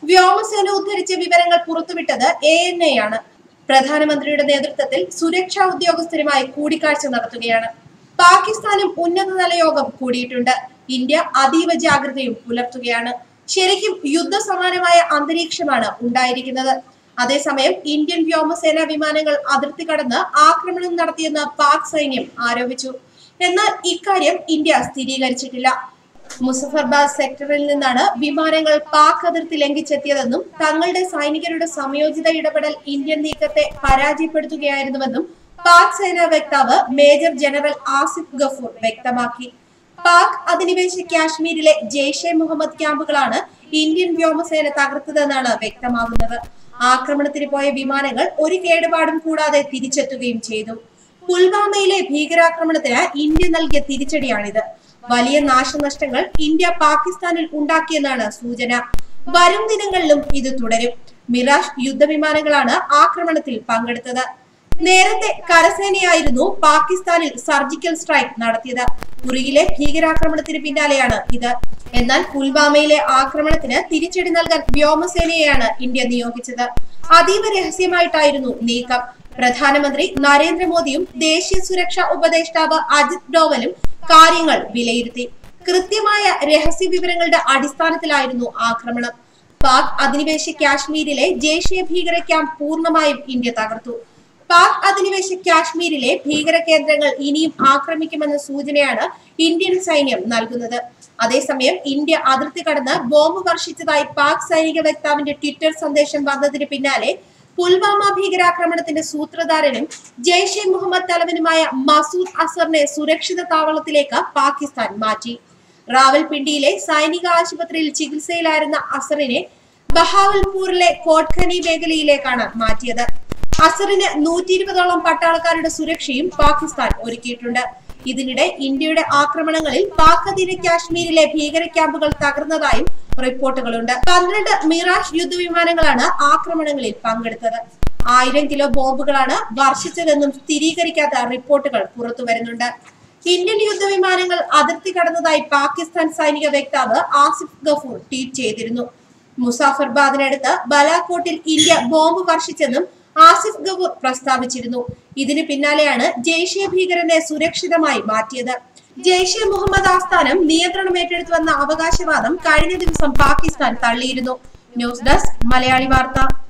വ്യോമസേന ഉദ്ധരിച്ച വിവരങ്ങൾ പുറത്തുവിട്ടത് എ എൻ എ ആണ് പ്രധാനമന്ത്രിയുടെ നേതൃത്വത്തിൽ സുരക്ഷാ ഉദ്യോഗസ്ഥരുമായി കൂടിക്കാഴ്ച നടത്തുകയാണ് പാകിസ്ഥാനും ഉന്നതതല യോഗം കൂടിയിട്ടുണ്ട് ഇന്ത്യ അതീവ ജാഗ്രതയും പുലർത്തുകയാണ് ശരിക്കും യുദ്ധസമാനമായ അന്തരീക്ഷമാണ് ഉണ്ടായിരിക്കുന്നത് അതേസമയം ഇന്ത്യൻ വ്യോമസേന വിമാനങ്ങൾ അതിർത്തി കടന്ന് ആക്രമണം നടത്തിയെന്ന് പാക് സൈന്യം ആരോപിച്ചു എന്നാൽ ഇക്കാര്യം ഇന്ത്യ സ്ഥിരീകരിച്ചിട്ടില്ല മുസഫർബാദ് സെക്ടറിൽ നിന്നാണ് വിമാനങ്ങൾ പാക് അതിർത്തി ലംഘിച്ചെത്തിയതെന്നും തങ്ങളുടെ സൈനികരുടെ സംയോജിത ഇടപെടൽ ഇന്ത്യൻ നീക്കത്തെ പരാജയപ്പെടുത്തുകയായിരുന്നുവെന്നും പാക് സേനാ വക്താവ് മേജർ ജനറൽ ആസിഫ് ഗഫൂർ വ്യക്തമാക്കി പാക് അധിനിവേശ കാശ്മീരിലെ ജെയ്ഷെ മുഹമ്മദ് ക്യാമ്പുകളാണ് ഇന്ത്യൻ വ്യോമസേന തകർത്തതെന്നാണ് വ്യക്തമാകുന്നത് ആക്രമണത്തിന് പോയ വിമാനങ്ങൾ ഒരു കേടുപാടും കൂടാതെ തിരിച്ചെത്തുകയും ചെയ്തു പുൽവാമയിലെ ഭീകരാക്രമണത്തിന് ഇന്ത്യ നൽകിയ തിരിച്ചടിയാണിത് വലിയ നാശനഷ്ടങ്ങൾ ഇന്ത്യ പാകിസ്ഥാനിൽ ഉണ്ടാക്കിയെന്നാണ് സൂചന വരും ദിനങ്ങളിലും ഇത് തുടരും മിറാഷ് യുദ്ധവിമാനങ്ങളാണ് ആക്രമണത്തിൽ പങ്കെടുത്തത് നേരത്തെ കരസേനയായിരുന്നു പാകിസ്ഥാനിൽ സർജിക്കൽ സ്ട്രൈക്ക് നടത്തിയത് ഉറിയിലെ ഭീകരാക്രമണത്തിന് പിന്നാലെയാണ് ഇത് എന്നാൽ പുൽവാമയിലെ ആക്രമണത്തിന് തിരിച്ചടി നൽകാൻ വ്യോമസേനയെയാണ് ഇന്ത്യ നിയോഗിച്ചത് അതീവ രഹസ്യമായിട്ടായിരുന്നു നീക്കം പ്രധാനമന്ത്രി നരേന്ദ്രമോദിയും ദേശീയ സുരക്ഷാ ഉപദേഷ്ടാവ് അജിത് ഡോവലും കാര്യങ്ങൾ വിലയിരുത്തി കൃത്യമായ രഹസ്യ വിവരങ്ങളുടെ അടിസ്ഥാനത്തിലായിരുന്നു ആക്രമണം പാക് അധിനിവേശ കാശ്മീരിലെ ജെയ്ഷെ ഭീകര ക്യാമ്പ് പൂർണ്ണമായും ഇന്ത്യ തകർത്തു പാക് അധിനിവേശ കാശ്മീരിലെ ഭീകര കേന്ദ്രങ്ങൾ ഇനിയും ആക്രമിക്കുമെന്ന സൂചനയാണ് ഇന്ത്യൻ സൈന്യം നൽകുന്നത് അതേസമയം ഇന്ത്യ അതിർത്തി കടന്ന് ബോംബ് വർഷിച്ചതായി പാക് സൈനിക വക്താവിന്റെ ട്വിറ്റർ സന്ദേശം വന്നതിന് പിന്നാലെ പുൽവാമ ഭീകരാക്രമണത്തിന്റെ സൂത്രധാരനും ജെയ്ഷെ മുഹമ്മദ് തലവനുമായ മസൂദ് അസറിനെ സുരക്ഷിത താവളത്തിലേക്ക് പാകിസ്ഥാൻ മാറ്റി റാവൽപിണ്ടിയിലെ സൈനിക ആശുപത്രിയിൽ ചികിത്സയിലായിരുന്ന അസറിനെ ബഹാവൽപൂരിലെ കോട്ട്ഖനി മേഖലയിലേക്കാണ് മാറ്റിയത് അസറിന് നൂറ്റി ഇരുപതോളം പട്ടാളക്കാരുടെ സുരക്ഷയും പാകിസ്ഥാൻ ഒരുക്കിയിട്ടുണ്ട് ഇതിനിടെ ഇന്ത്യയുടെ ആക്രമണങ്ങളിൽ പാക് അധീന കാശ്മീരിലെ ഭീകര ക്യാമ്പുകൾ തകർന്നതായും റിപ്പോർട്ടുകളുണ്ട് പന്ത്രണ്ട് മിറാഷ് യുദ്ധവിമാനങ്ങളാണ് ആക്രമണങ്ങളിൽ പങ്കെടുത്തത് ആയിരം കിലോ ബോംബുകളാണ് വർഷിച്ചതെന്നും സ്ഥിരീകരിക്കാത്ത റിപ്പോർട്ടുകൾ പുറത്തുവരുന്നുണ്ട് ഇന്ത്യൻ യുദ്ധവിമാനങ്ങൾ അതിർത്തി കടന്നതായി പാകിസ്ഥാൻ സൈനിക വക്താവ് ആസിഫ് ഗഫൂർ ട്വീറ്റ് ചെയ്തിരുന്നു മുസാഫർബാദിനടുത്ത് ബലാക്കോട്ടിൽ ഇന്ത്യ ബോംബ് വർഷിച്ചെന്നും ആസിഫ് ഗഫൂർ പ്രസ്താവിച്ചിരുന്നു ഇതിന് പിന്നാലെയാണ് ജെയ്ഷെ ഭീകരനെ സുരക്ഷിതമായി മാറ്റിയത് ജെയ്ഷെ മുഹമ്മദ് ആസ്ഥാനം നിയന്ത്രണം ഏറ്റെടുത്തുവെന്ന അവകാശവാദം കഴിഞ്ഞ ദിവസം പാകിസ്ഥാൻ തള്ളിയിരുന്നു ന്യൂസ് ഡെസ്ക് മലയാളി വാർത്ത